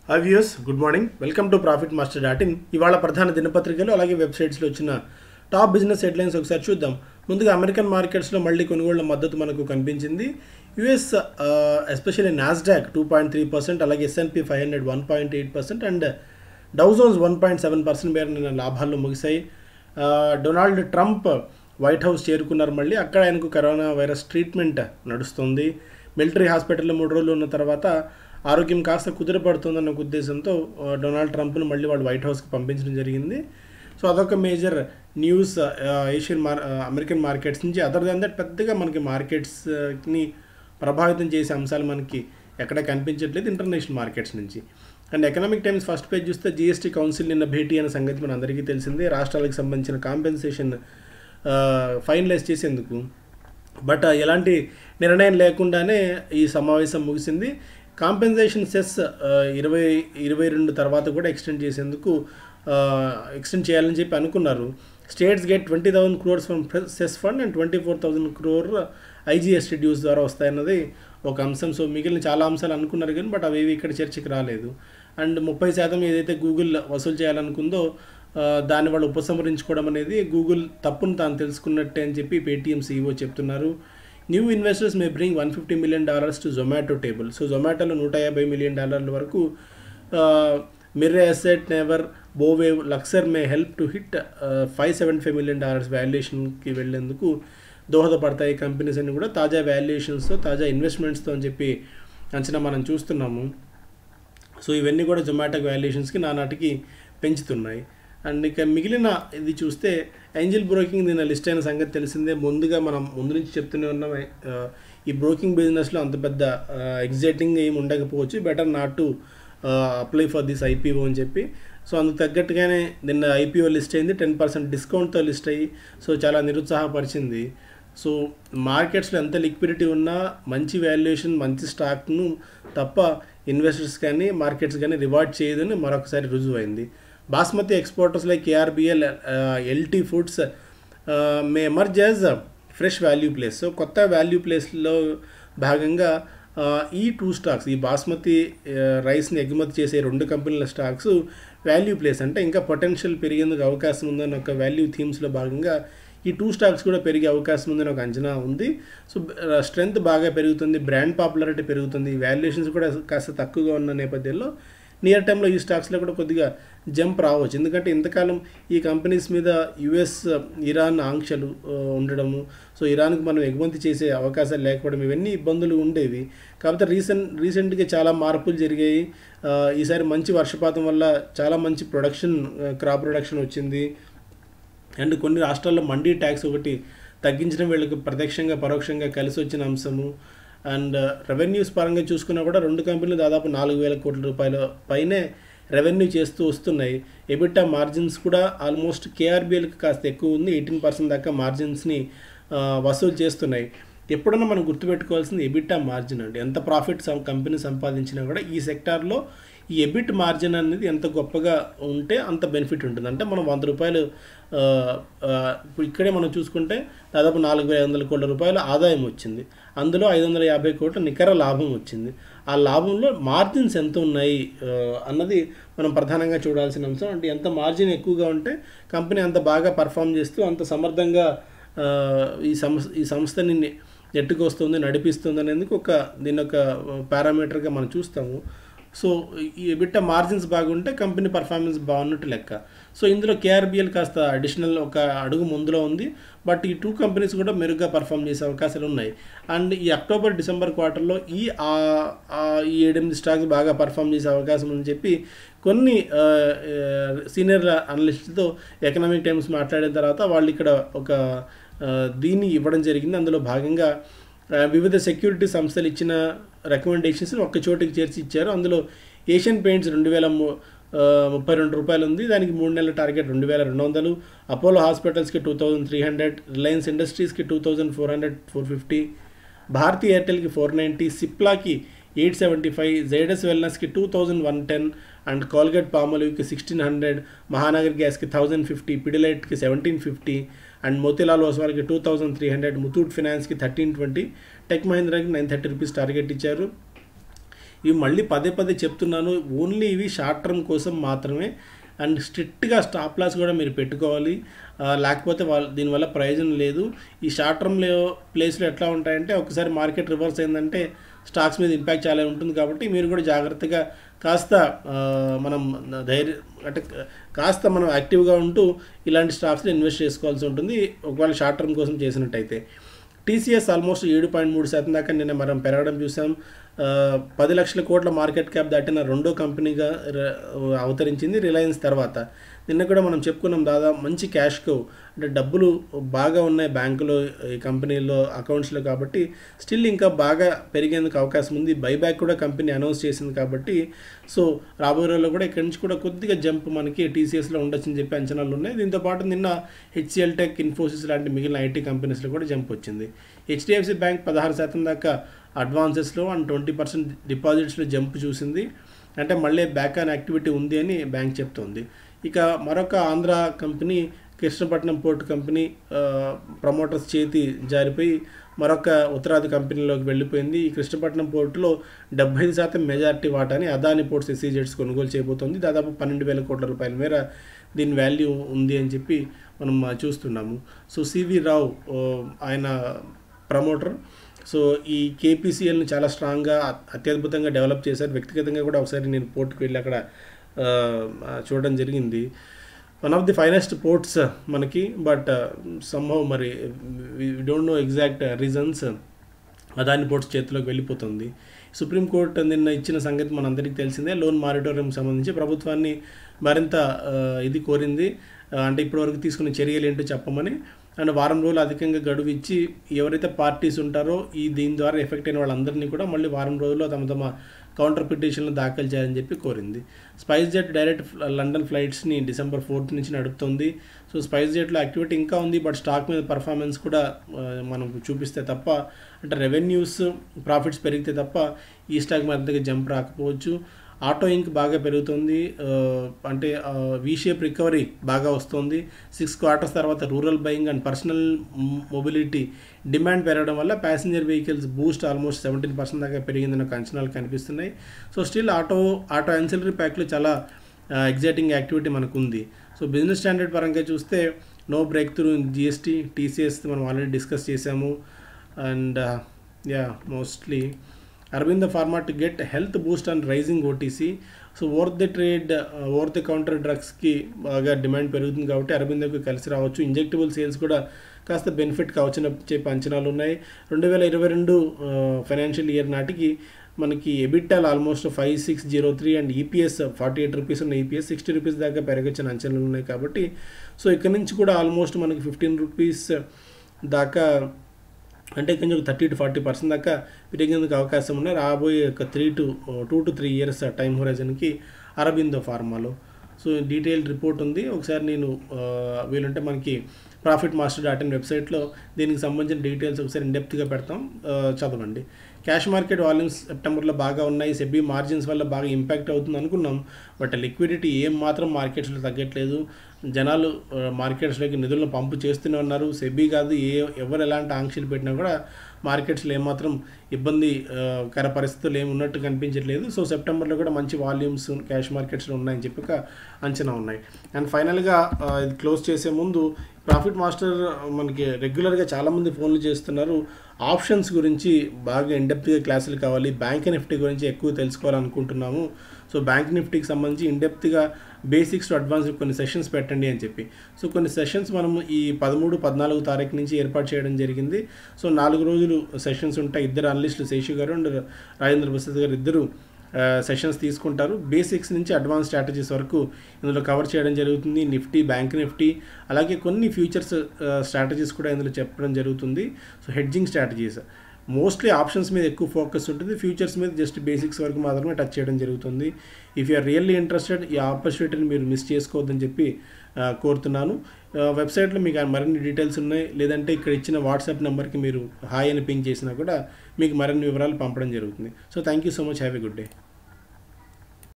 hi views good morning welcome to profit master dot in ఇవాళ ప్రధాన దినపత్రికలు అలాగే వెబ్సైట్స్లో వచ్చిన టాప్ బిజినెస్ హెడ్లైన్స్ ఒకసారి చూద్దాం ముందుగా అమెరికన్ మార్కెట్స్లో మళ్ళీ కొనుగోళ్ల మద్దతు మనకు కనిపించింది US especially Nasdaq two point three percent అలాగే S and P five hundred one point eight percent and Dow Jones one point seven percent మేర నిన్న లాభాల్లో ముగిశాయి ఆ, డొనాల్డ్ ట్రంప్ వైట్ హౌస్ చేరుకున్నారు మళ్ళీ అక్కడ ఆయనకు కరోనా వైరస్ ట్రీట్మెంట్ నడుస్తుంది మిలిటరీ హాస్పిటల్లో మూడు రోజులు ఉన్న తర్వాత ఆరోగ్యం కాస్త కుదిరపడుతుందన్న ఒక ఉద్దేశంతో ఆ, డొనాల్డ్ ట్రంప్ను మళ్ళీ వాళ్ళు వైట్ హౌస్కి పంపించడం జరిగింది సో అదొక మేజర్ న్యూస్ ఆ, ఏషియన్ మార్ ఆ, అమెరికన్ మార్కెట్స్ నుంచి అదర్ దాన్ దట్ పెద్దగా మనకి మార్కెట్స్ని ప్రభావితం చేసే అంశాలు మనకి ఎక్కడ కనిపించట్లేదు ఇంటర్నేషనల్ మార్కెట్స్ నుంచి and Economic Times first page చూస్తే జీఎస్టీ కౌన్సిల్ నిన్న భేటీ అనే సంగతి మన అందరికీ తెలిసిందే రాష్ట్రాలకు సంబంధించిన కాంపెన్సేషన్ ఫైనలైజ్ చేసేందుకు బట్ ఎలాంటి నిర్ణయం లేకుండానే ఈ సమావేశం ముగిసింది కాంపెన్సేషన్ సెస్ ఇరవై ఇరవై రెండు తర్వాత కూడా ఎక్స్టెండ్ చేసేందుకు ఎక్స్టెండ్ చేయాలని చెప్పి అనుకున్నారు states get twenty thousand crores from cess fund and twenty four thousand crore IGST dues ద్వారా వస్తాయన్నది ఒక అంశం సో మిగిలిన చాలా అంశాలు అనుకున్నారు కానీ బట్ అవేవి ఇక్కడ చర్చకి రాలేదు అండ్ ముప్పై శాతం ఏదైతే గూగుల్ వసూలు చేయాలనుకుందో ఆ, దాన్ని వాళ్ళు ఉపసంహరించుకోవడం అనేది గూగుల్ తప్పును తాను తెలుసుకున్నట్టే అని చెప్పి పేటీఎం సీఈఓ చెప్తున్నారు new investors may bring one fifty million dollars to Zomato table so జొమాటోలో నూట యాభై మిలియన్ డాలర్ల వరకు మిర్రే అసెట్ నెవర్ బోవేవ్ Luxor may help to hit five seventy five million dollars వాల్యుయేషన్కి వెళ్ళేందుకు దోహదపడతాయి కంపెనీస్ అన్ని కూడా తాజా వాల్యుయేషన్స్తో తాజా ఇన్వెస్ట్మెంట్స్తో అని చెప్పి అంచనా మనం చూస్తున్నాము సో ఇవన్నీ కూడా జొమాటో వాల్యుయేషన్స్కి నానాటికి పెంచుతున్నాయి అండ్ ఇక మిగిలిన ఇది చూస్తే ఏంజిల్ బ్రోకింగ్ నిన్న లిస్ట్ అయిన సంగతి తెలిసిందే ముందుగా మనం ముందు నుంచి చెప్తూనే ఉన్నాం ఆ, ఈ బ్రోకింగ్ బిజినెస్లో అంత పెద్ద ఎగ్జైటింగ్ ఏమి ఉండకపోవచ్చు better not to apply for this IPO అని చెప్పి సో అందుకు తగ్గట్టుగానే నిన్న ఐపీఓ లిస్ట్ అయింది టెన్ పర్సెంట్ డిస్కౌంట్తో లిస్ట్ అయ్యి సో చాలా నిరుత్సాహపరిచింది సో మార్కెట్స్లో ఎంత లిక్విడిటీ ఉన్నా మంచి వాల్యుయేషన్ మంచి స్టాక్ను తప్ప ఇన్వెస్టర్స్ కానీ మార్కెట్స్ కానీ రివార్డ్ చేయదని మరొకసారి రుజువు అయింది basmati exporters like KRBL LT foods may emerge as fresh value place so కొత్త వాల్యూ ప్లేస్లో భాగంగా ఆ, ఈ టూ స్టాక్స్ ఈ బాస్మతి ఆ, రైస్ని ఎగుమతి చేసే రెండు కంపెనీల స్టాక్స్ వాల్యూ ప్లేస్ అంటే ఇంకా పొటెన్షియల్ పెరిగేందుకు అవకాశం ఉందని ఒక వాల్యూ థీమ్స్లో భాగంగా ఈ టూ స్టాక్స్ కూడా పెరిగే అవకాశం ఉందని ఒక అంచనా ఉంది సో స్ట్రెంగ్త్ బాగా పెరుగుతుంది బ్రాండ్ పాపులారిటీ పెరుగుతుంది వాల్యుయేషన్స్ కూడా కాస్త తక్కువగా ఉన్న నేపథ్యంలో నియర్ టైంలో ఈ స్టాక్స్లో కూడా కొద్దిగా జంప్ రావచ్చు ఎందుకంటే ఇంతకాలం ఈ కంపెనీస్ మీద యుఎస్ ఇరాన్ ఆంక్షలు ఆ, ఉండడము సో ఇరాన్కి మనం ఎగుమతి చేసే అవకాశాలు లేకపోవడం ఇవన్నీ ఇబ్బందులు ఉండేవి కాకపోతే రీసెంట్ రీసెంట్గా చాలా మార్పులు జరిగాయి ఆ, ఈసారి మంచి వర్షపాతం వల్ల చాలా మంచి ప్రొడక్షన్ క్రాప్ ప్రొడక్షన్ వచ్చింది అండ్ కొన్ని రాష్ట్రాల్లో మండీ ట్యాక్స్ ఒకటి తగ్గించడం వీళ్ళకి ప్రత్యక్షంగా పరోక్షంగా కలిసి వచ్చిన అంశము అండ్ రెవెన్యూస్ పరంగా చూసుకున్నా కూడా రెండు కంపెనీలు దాదాపు నాలుగు వేల కోట్ల రూపాయల పైనే రెవెన్యూ చేస్తూ వస్తున్నాయి ఎబిటా మార్జిన్స్ కూడా ఆల్మోస్ట్ కేఆర్బిఎల్కి కాస్త ఎక్కువ ఉంది ఎయిటీన్ పర్సెంట్ దాకా మార్జిన్స్ని ఆ, వసూలు చేస్తున్నాయి ఎప్పుడన్నా మనం గుర్తుపెట్టుకోవాల్సింది ఎబిటా మార్జిన్ అండి ఎంత ప్రాఫిట్ సం కంపెనీ సంపాదించినా కూడా ఈ సెక్టార్లో ఈ ఎబిట్ మార్జిన్ అనేది ఎంత గొప్పగా ఉంటే అంత బెనిఫిట్ ఉంటుంది అంటే మనం వంద రూపాయలు ఆ, ఆ, ఇప్పుడు ఇక్కడే మనం చూసుకుంటే దాదాపు నాలుగు వేల వందల కోట్ల రూపాయల ఆదాయం వచ్చింది అందులో ఐదు వందల యాభై కోట్ల నికర లాభం వచ్చింది ఆ లాభంలో మార్జిన్స్ ఎంత ఉన్నాయి ఆ, అన్నది మనం ప్రధానంగా చూడాల్సిన అంశం అంటే ఎంత మార్జిన్ ఎక్కువగా ఉంటే కంపెనీ అంత బాగా పర్ఫామ్ చేస్తూ అంత సమర్థంగా ఆ, ఈ సంస్థ ఈ సంస్థని నెట్టుకొస్తుంది నడిపిస్తుంది అనేందుకు ఒక దీని ఒక పారామీటర్గా మనం చూస్తాము సో ఈ బిట్ట మార్జిన్స్ బాగుంటే కంపెనీ పర్ఫార్మెన్స్ బాగున్నట్టు లెక్క సో ఇందులో కేఆర్బిఎల్ కాస్త అడిషనల్ ఒక అడుగు ముందులో ఉంది బట్ ఈ టూ కంపెనీస్ కూడా మెరుగ్గా పర్ఫామ్ చేసే అవకాశాలు ఉన్నాయి అండ్ ఈ అక్టోబర్ డిసెంబర్ క్వార్టర్లో ఈ ఆ- ఆ ఈ ఏడెనిమిది స్టాక్స్ బాగా పర్ఫామ్ చేసే అవకాశం ఉందని చెప్పి కొన్ని సీనియర్ అనలిస్ట్తో ఎకనామిక్ టైమ్స్ మాట్లాడిన తర్వాత వాళ్ళు ఇక్కడ ఒక ఆ, దీన్ని ఇవ్వడం జరిగింది అందులో భాగంగా ఆ, వివిధ సెక్యూరిటీ సంస్థలు ఇచ్చిన రికమెండేషన్స్ ఒక్క చోటికి చేర్చి ఇచ్చారు అందులో ఏషియన్ పెయింట్స్ రెండు వేల ము- ఆ, ముప్పై రెండు రూపాయలు ఉంది దానికి మూడు నెలల టార్గెట్ రెండు వేల రెండు వందలు అపోలో హాస్పిటల్స్కి two thousand three hundred Reliance ఇండస్ట్రీస్కి two thousand four hundred four fifty Bharti ఎయిర్టెల్కి ఫోర్ నైంటీ సిప్లాకి ఎయిట్ సెవెంటీ ఫైవ్ జైడస్ వెల్నెస్కి two thousand one ten and Colgate పామోలివ్కి సిక్స్టీన్ హండ్రెడ్ మహానగర్ గ్యాస్కి థౌజండ్ ఫిఫ్టీ పిడిలైట్కి సెవెంటీన్ ఫిఫ్టీ అండ్ మోతీలాల్ ఓస్వాల్కి two thousand three hundred Muthoot ఫినాన్స్కి thirteen twenty tech మహీంద్రాకి nine thirty rupees target ఇచ్చారు ఇవి మళ్ళీ పదే పదే చెప్తున్నాను ఓన్లీ ఇవి షార్ట్ టర్మ్ కోసం మాత్రమే అండ్ స్ట్రిక్ట్గా స్టాప్ లాస్ కూడా మీరు పెట్టుకోవాలి ఆ, లేకపోతే వాళ్ళ దీనివల్ల ప్రయోజనం లేదు ఈ షార్ట్ టర్మ్లో ప్లేస్లో ఎట్లా ఉంటాయంటే ఒకసారి మార్కెట్ రివర్స్ అయిందంటే స్టాక్స్ మీద ఇంపాక్ట్ చాలా ఉంటుంది కాబట్టి మీరు కూడా జాగ్రత్తగా కాస్త ఆ, మనం ధైర్య అంటే కాస్త మనం యాక్టివ్గా ఉంటూ ఇలాంటి స్టాక్స్లో ఇన్వెస్ట్ చేసుకోవాల్సి ఉంటుంది ఒకవేళ షార్ట్ టర్మ్ కోసం చేసినట్టయితే టీసీఎస్ ఆల్మోస్ట్ ఏడు పాయింట్ మూడు శాతం దాకా నిన్న మనం పెరగడం చూసాం ఆ, పది లక్షల కోట్ల మార్కెట్ క్యాప్ దాటిన రెండో కంపెనీగా ర- అవతరించింది రిలయన్స్ తర్వాత నిన్న కూడా మనం చెప్పుకున్నాం దాదాపు మంచి క్యాష్కు అంటే డబ్బులు బాగా ఉన్నాయి బ్యాంకులో ఈ కంపెనీలో అకౌంట్స్లో కాబట్టి స్టిల్ ఇంకా బాగా పెరిగేందుకు అవకాశం ఉంది బైబ్యాక్ కూడా కంపెనీ అనౌన్స్ చేసింది కాబట్టి సో రాబోయే రోజుల్లో కూడా ఇక్కడి నుంచి కూడా కొద్దిగా జంప్ మనకి టీసీఎస్లో ఉండొచ్చని చెప్పి అంచనాలు ఉన్నాయి దీంతో పాటు నిన్న హెచ్సిఎల్ టెక్ ఇన్ఫోసిస్ లాంటి మిగిలిన ఐటీ కంపెనీస్లో కూడా జంప్ వచ్చింది హెచ్డిఎఫ్సి బ్యాంక్ పదహారు శాతం దాకా అడ్వాన్సెస్లో అండ్ ట్వంటీ పర్సెంట్ డిపాజిట్స్లో జంప్ చూసింది అంటే మళ్ళీ బ్యాక్ ఆన్ యాక్టివిటీ ఉంది అని బ్యాంక్ చెప్తోంది ఇక మరొక Andhra company Krishnapatnam port company ఆ, ప్రమోటర్స్ చేతి జారిపోయి మరొక ఉత్తరాది కంపెనీలోకి వెళ్ళిపోయింది ఈ కృష్ణపట్నం పోర్టులో డెబ్బై ఐదు శాతం మెజారిటీ వాటాని అదాని పోర్ట్స్ ఎస్సీజెట్స్ కొనుగోలు చేయబోతోంది దాదాపు పన్నెండు వేల కోట్ల రూపాయల మేర దీని వాల్యూ ఉంది అని చెప్పి మనం ఆ, చూస్తున్నాము సో సివి రావు ఓ, ఆయన ప్రమోటర్ సో ఈ కేపీసీఎల్ని చాలా స్ట్రాంగ్గా అత్యద్భుతంగా డెవలప్ చేశారు వ్యక్తిగతంగా కూడా ఒకసారి నేను పోర్ట్కి వెళ్ళి అక్కడ ఆ, ఆ, చూడడం జరిగింది one of the finest ports మనకి బట్ సంభవ్ మరి don't know exact reasons Adani ports చేతిలోకి వెళ్ళిపోతుంది సుప్రీంకోర్టు నిన్న ఇచ్చిన సంగతి మనందరికీ తెలిసిందే లోన్ మారిటోరియం సంబంధించి ప్రభుత్వాన్ని మరింత ఆ, ఇది కోరింది ఆ, అంటే ఇప్పటివరకు తీసుకున్న చర్యలు ఏంటో చెప్పమని అండ్ వారం రోజులు అధికంగా గడువు ఇచ్చి ఎవరైతే పార్టీస్ ఉంటారో ఈ దీని ద్వారా ఎఫెక్ట్ అయిన వాళ్ళందరినీ కూడా మళ్ళీ వారం రోజుల్లో తమ తమ కౌంటర్ పిటిషన్లు దాఖలు చేయాలని చెప్పి కోరింది స్పైస్ జెట్ డైరెక్ట్ ఫ్ల- లండన్ ఫ్లైట్స్ని డిసెంబర్ ఫోర్త్ నుంచి నడుపుతుంది సో స్పైస్ జెట్లో యాక్టివిటీ ఇంకా ఉంది బట్ స్టాక్ మీద పర్ఫార్మెన్స్ కూడా ఆ, మనం చూపిస్తే తప్ప అంటే రెవెన్యూస్ ప్రాఫిట్స్ పెరిగితే తప్ప ఈ స్టాక్ మరింతగా జంప్ రాకపోవచ్చు ఆటో ఇంక్ బాగా పెరుగుతుంది ఆ, అంటే వి షేప్ రికవరీ బాగా వస్తుంది సిక్స్ క్వార్టర్స్ తర్వాత rural buying and personal mobility demand పెరగడం వల్ల passenger vehicles boost almost seventeen percent దాకా పెరిగిందన్న ఒక అంచనాలు కనిపిస్తున్నాయి so still auto auto ancillary ప్యాక్లో చాలా ఎగ్జైటింగ్ యాక్టివిటీ మనకు ఉంది సో బిజినెస్ స్టాండర్డ్ పరంగా చూస్తే no break through GST TCS మనం ఆల్రెడీ డిస్కస్ చేసాము and ya mostly Aurobindo pharma to get health boost and rising OTC so over the trade over the counter డ్రగ్స్కి బాగా డిమాండ్ పెరుగుతుంది కాబట్టి అరవిందకు కలిసి రావచ్చు ఇంజెక్టబుల్ సేల్స్ కూడా కాస్త బెనిఫిట్ కావచ్చని చెప్పి అంచనాలు ఉన్నాయి రెండు వేల ఇరవై రెండు ఫైనాన్షియల్ ఇయర్ నాటికి మనకి ఎబిటాల్ almost five six zero three and EPS forty eight rupees ఉన్న ఈపీఎస్ సిక్స్టీ రూపీస్ దాకా పెరగచ్చని అంచనాలు ఉన్నాయి కాబట్టి సో ఇక్కడ నుంచి కూడా ఆల్మోస్ట్ మనకి ఫిఫ్టీన్ రూపీస్ దాకా అంటే కొంచెం థర్టీ టు ఫార్టీ పర్సెంట్ దాకా పెరిగేందుకు అవకాశం ఉన్నాయి రాబోయే ఒక three to two to three years time హొరైజన్కి అరబిందో ఫార్మాలో సో డీటెయిల్డ్ రిపోర్ట్ ఉంది ఒకసారి నేను ఆ, వీలుంటే మనకి ప్రాఫిట్ మాస్టర్ డాట్ ఇన్ వెబ్సైట్లో దీనికి సంబంధించిన డీటెయిల్స్ ఒకసారి ఇండెప్త్గా పెడతాం ఆ, చదవండి క్యాష్ మార్కెట్ వాల్యూమ్స్ సెప్టెంబర్లో బాగా ఉన్నాయి సెబీ మార్జిన్స్ వల్ల బాగా ఇంపాక్ట్ అవుతుంది అనుకున్నాం బట్ లిక్విడిటీ ఏం మాత్రం మార్కెట్స్లో తగ్గట్లేదు జనాలు ఆ, మార్కెట్స్లోకి నిధులను పంపు చేస్తూనే ఉన్నారు సెబీ కాదు ఏ ఎవరు ఎలాంటి ఆంక్షలు పెట్టినా కూడా మార్కెట్స్లో ఏమాత్రం ఇబ్బంది ఆ, కర పరిస్థితులు ఏమి ఉన్నట్టు కనిపించట్లేదు సో సెప్టెంబర్లో కూడా మంచి వాల్యూమ్స్ క్యాష్ మార్కెట్స్లో ఉన్నాయని చెప్పి ఒక అంచనా ఉన్నాయి అండ్ ఫైనల్గా ఆ, ఇది క్లోజ్ చేసే ముందు ప్రాఫిట్ మాస్టర్ మనకి రెగ్యులర్గా చాలామంది ఫోన్లు చేస్తున్నారు ఆప్షన్స్ గురించి బాగా ఇండెప్త్గా క్లాసులు కావాలి బ్యాంక్ నిఫ్టీ గురించి ఎక్కువ తెలుసుకోవాలనుకుంటున్నాము సో బ్యాంక్ నిఫ్టీకి సంబంధించి ఇండెప్త్గా బేసిక్స్ టు అడ్వాన్స్ కొన్ని సెషన్స్ పెట్టండి అని చెప్పి సో కొన్ని సెషన్స్ మనం ఈ పదమూడు పద్నాలుగు తారీఖు నుంచి ఏర్పాటు చేయడం జరిగింది సో నాలుగు రోజులు సెషన్స్ ఉంటాయి ఇద్దరు అనలిస్టులు శేషు గారు అండ్ రాజేంద్ర ప్రసాద్ గారు ఇద్దరు సెషన్స్ తీసుకుంటారు బేసిక్స్ నుంచి అడ్వాన్స్ స్ట్రాటజీస్ వరకు ఇందులో కవర్ చేయడం జరుగుతుంది నిఫ్టీ బ్యాంక్ నిఫ్టీ అలాగే కొన్ని ఫ్యూచర్స్ స్ట్రాటజీస్ కూడా ఇందులో చెప్పడం జరుగుతుంది so hedging strategies mostly options మీద ఎక్కువ ఫోకస్ ఉంటుంది ఫ్యూచర్స్ మీద జస్ట్ బేసిక్స్ వరకు మాత్రమే టచ్ చేయడం జరుగుతుంది ఇఫ్ యూఆర్ రియల్లీ ఇంట్రెస్టెడ్ ఈ ఆపర్చునిటీని మీరు మిస్ చేసుకోవద్దని చెప్పి ఆ, కోరుతున్నాను వెబ్సైట్లో మీకు మరిన్ని డీటెయిల్స్ ఉన్నాయి లేదంటే ఇక్కడ ఇచ్చిన వాట్సాప్ నెంబర్కి మీరు హాయ్ అని పింక్ చేసినా కూడా మీకు మరిన్ని వివరాలు పంపడం జరుగుతుంది so thank you so much have a good day